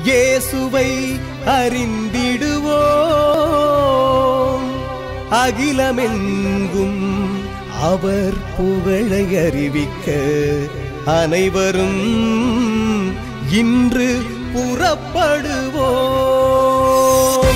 இயேசுவை அறிந்திடுவோம் அகிலமெங்கும் அவர் புகழை அறிவிக்க அனைவரும் இன்று புறப்படுவோம்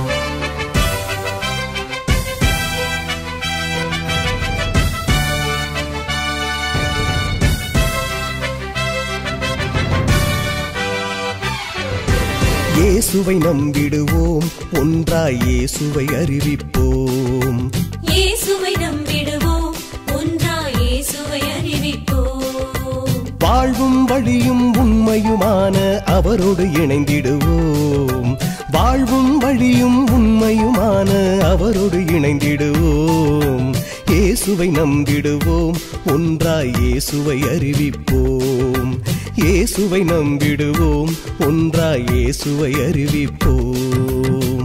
இயேசுவை நம்பிடுவோம் ஒன்றாய் இயேசுவை அறிவிப்போம் இயேசுவை நம்பிடுவோம் ஒன்றாய் இயேசுவை அறிவிப்போம் வாழ்வும் வழியும் உண்மையுமான அவரோடு இணைந்திடுவோம் வாழ்வும் வழியும் உண்மையுமான அவரோடு இணைந்திடுவோம் இயேசுவை நம்பிடுவோம் ஒன்றாய் இயேசுவை அறிவிப்போம் இயேசுவை நம்பிடுவோம் ஒன்றாய் இயேசுவை அறிவிப்போம்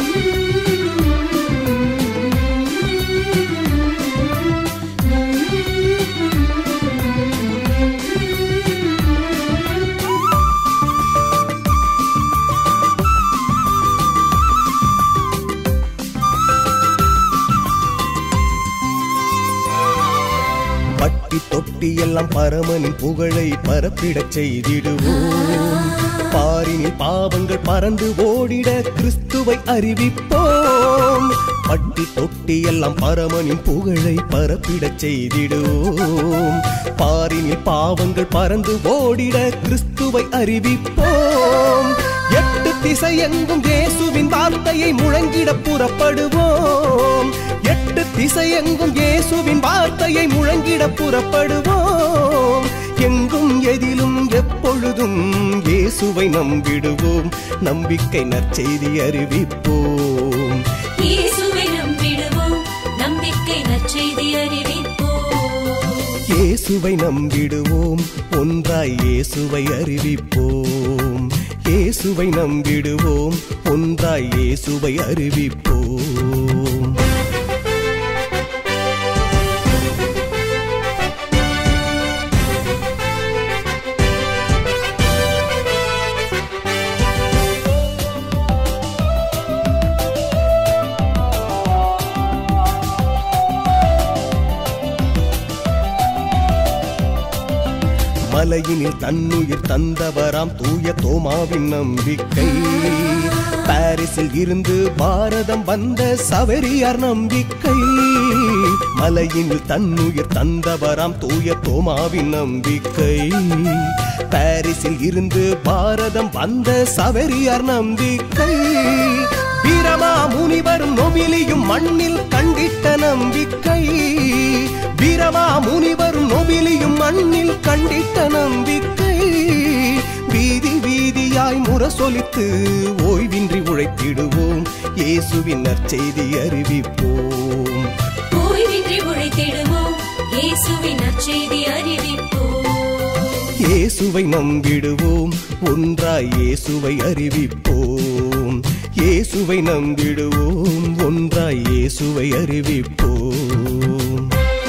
பட்டி தொட்டி எல்லாம் பரமனின் புகழை பரப்பிடச் செய்திடுவோம் பாரினில் பாவங்கள் பறந்து ஓடிட கிறிஸ்துவை அறிவிப்போம் பட்டி தொட்டி எல்லாம் பரமனின் புகழை பரப்பிடச் செய்திடுவோம் பாரினில் பாவங்கள் பறந்து ஓடிட கிறிஸ்துவை அறிவிப்போம் எட்டு திசையெங்கும் இயேசுவின் வார்த்தையை முழங்கிட புறப்படுவோம் எட்டு திசையெங்கும் இயேசுவின் வார்த்தையை முழங்கிட புறப்படுவோம் எங்கும் எதிலும் எப்பொழுதும் இயேசுவை நம்பிடுவோம் நம்பிக்கை நற்செய்தி அறிவிப்போம் இயேசுவை நம்பிடுவோம் நம்பிக்கை நற்செய்தி அறிவிப்போம் இயேசுவை நம்பிடுவோம் ஒன்றாய் இயேசுவை அறிவிப்போம் இயேசுவை நம்பிடுவோம் ஒன்றாய் இயேசுவை அறிவிப்போம் மலையினில் தன்னுயிர் தந்தவராம் தூய தோமாவின் நம்பிக்கை பாரிஸில் இருந்து பாரதம் வந்த சவரியார் நம்பிக்கை மலையினில் தன்னுயிர் தந்தவராம் தூய தோமாவின் நம்பிக்கை பாரிஸில் இருந்து பாரதம் வந்த சவரியார் நம்பிக்கை வீரமா முனிவரும் நொபிலியும் மண்ணில் கண்டிட்ட நம்பிக்கை வீரமா முனிவரும் நொபிலியும் மண்ணில் கண்டிட்ட நம்பிக்கை வீதி வீதியாய் முரசொலித்து ஓய்வின்றி உழைத்திடுவோம் இயேசுவின் நற்செய்தி அறிவிப்போம் ஓய்வின்றி உழைத்திடுவோம் இயேசுவின் நற்செய்தி அறிவிப்போம் இயேசுவை நம்பிடுவோம் ஒன்றாய் இயேசுவை அறிவிப்போம் இயேசுவை நம்பிடுவோம் ஒன்றாய் இயேசுவை அறிவிப்போம்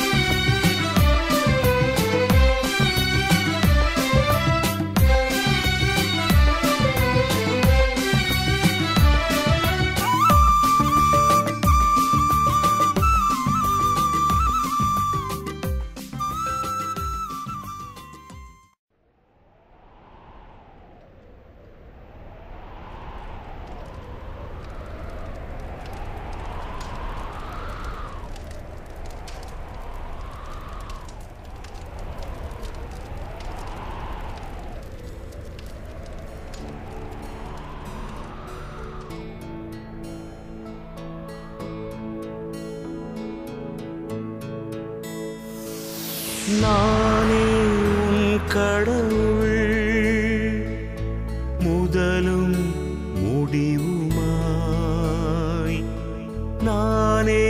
நானே உன் கடவுள் முதலும் முடிவுமாய் நானே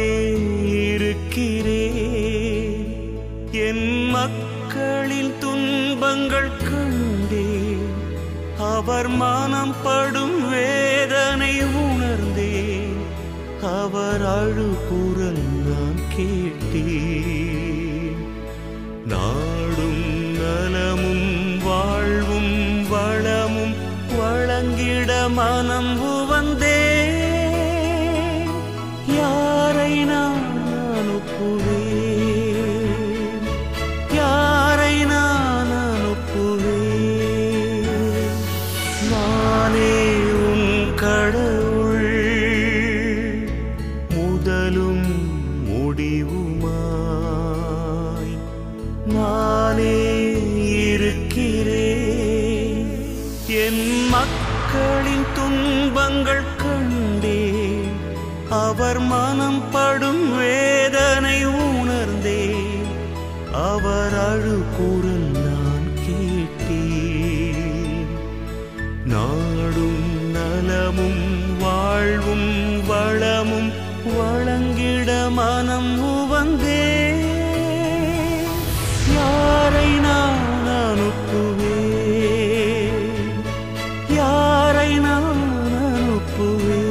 இருக்கிறேன் என் மக்களின் துன்பங்கள் கண்டேன் அவர் மனம் படும் வேதனை உணர்ந்தேன் அவர் அழுகுரல் நான் கேட்டேன் நாடும் நலமும் வாழ்வும் வளமும் வழங்கிட மனம் உவந்தே யாரை நான் அனுப்புவேன் யாரை நான் அனுப்புவேன் நானே உன் கடவுள் முதலும் முடிவுமாய் நானே இருக்கிறேன் என் மக்களின் துன்பங்கள் கண்டே அவர் மனம் படும் வேதனை உணர்ந்தே அவர் அழுகுரல் நான் கேட்டேன் நாடும் நலமும் வாழ்வும் வளமும் வழங்கிட மனம் உவந்தே யாரை நான் அனுப்புவேன் யாரை நான் அனுப்புவேன்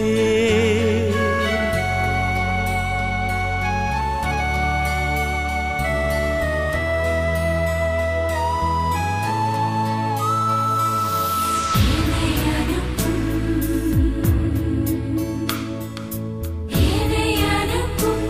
என்னை அனுப்பும்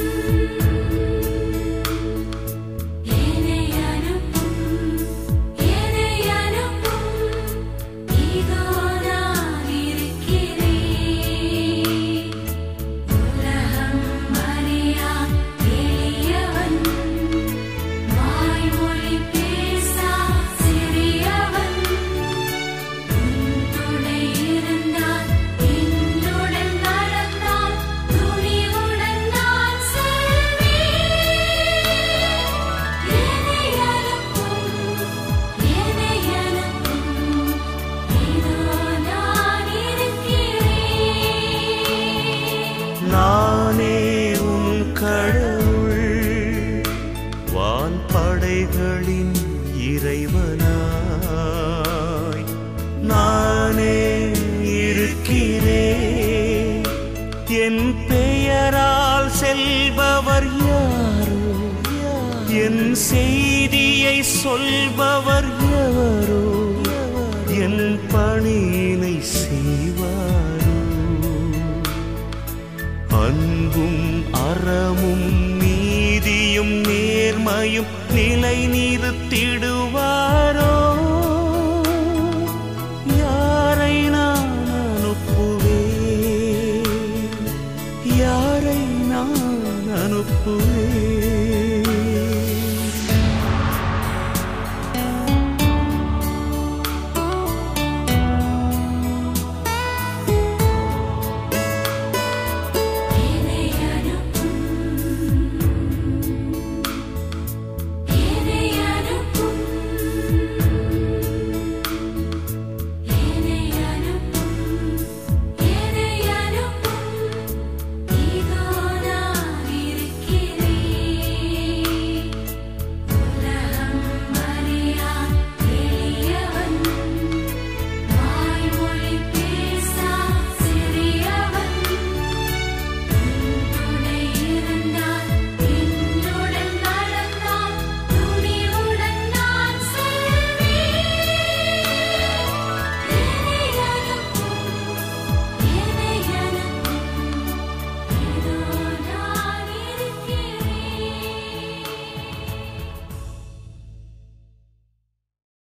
என்னை அனுப்பும் என்னை அனுப்பும் இதோ நான் இருக்கிறேன் உலகம் அறியா எளியவன் வாய்மொழி பேசா சிறியவன் துணை இருந்தான் என்னுடன் நடந்தான் துணிவுடன் நான் செல்வேன் என்னை அனுப்பும் என்னை அனுப்பும் இதோ நான் இருக்கிறேன் நானே உன் கடவுள் வான் படைகளின் இறைவனாய் நானே இருக்கிறேன் என் பெயரால் செல்பவர் யாரோ என் செய்தியை சொல்பவர் எவரோ என் பணியினை செய்வாரோ அன்பும் அறமும் நீதியும் நேர்மையும் நிலை நிறுத்திடு